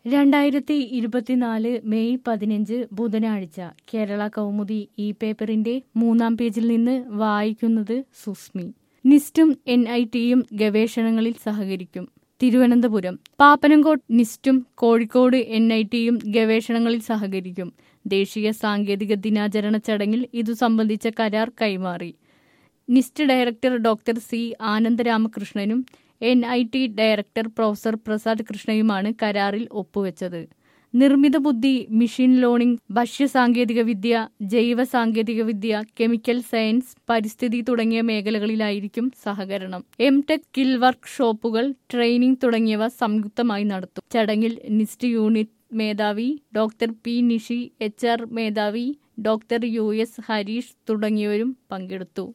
രണ്ടായിരത്തി ഇരുപത്തിനാല് മെയ് പതിനഞ്ച് ബുധനാഴ്ച കേരള കൗമുദി ഈ പേപ്പറിന്റെ മൂന്നാം പേജിൽ നിന്ന് വായിക്കുന്നത് സുസ്മി നിസ്റ്റും എൻ ഐ ടിയും ഗവേഷണങ്ങളിൽ സഹകരിക്കും തിരുവനന്തപുരം പാപ്പനംകോട്ട് നിസ്റ്റും കോഴിക്കോട് എൻ ഐ ടിയും ഗവേഷണങ്ങളിൽ സഹകരിക്കും ദേശീയ സാങ്കേതിക ദിനാചരണ ചടങ്ങിൽ ഇതു സംബന്ധിച്ച കരാർ കൈമാറി നിസ്റ്റ് ഡയറക്ടർ ഡോക്ടർ സി ആനന്ദരാമകൃഷ്ണനും N I T director professor Prasad കൃഷ്ണയുമാണ് കരാറിൽ ഒപ്പുവെച്ചത് നിർമ്മിത ബുദ്ധി മെഷീൻ ലേണിംഗ് ഭക്ഷ്യസാങ്കേതികവിദ്യ ജൈവ സാങ്കേതികവിദ്യ കെമിക്കൽ സയൻസ് പരിസ്ഥിതി തുടങ്ങിയ മേഖലകളിലായിരിക്കും സഹകരണം എം ടെക് സ്കിൽ വർക്ക് ഷോപ്പുകൾ ട്രെയിനിംഗ് തുടങ്ങിയവ സംയുക്തമായി നടത്തും ചടങ്ങിൽ നിസ്റ്റ് യൂണിറ്റ് മേധാവി doctor P Nishi H R മേധാവി ഡോക്ടർ യു എസ് ഹരീഷ് തുടങ്ങിയവരും പങ്കെടുത്തു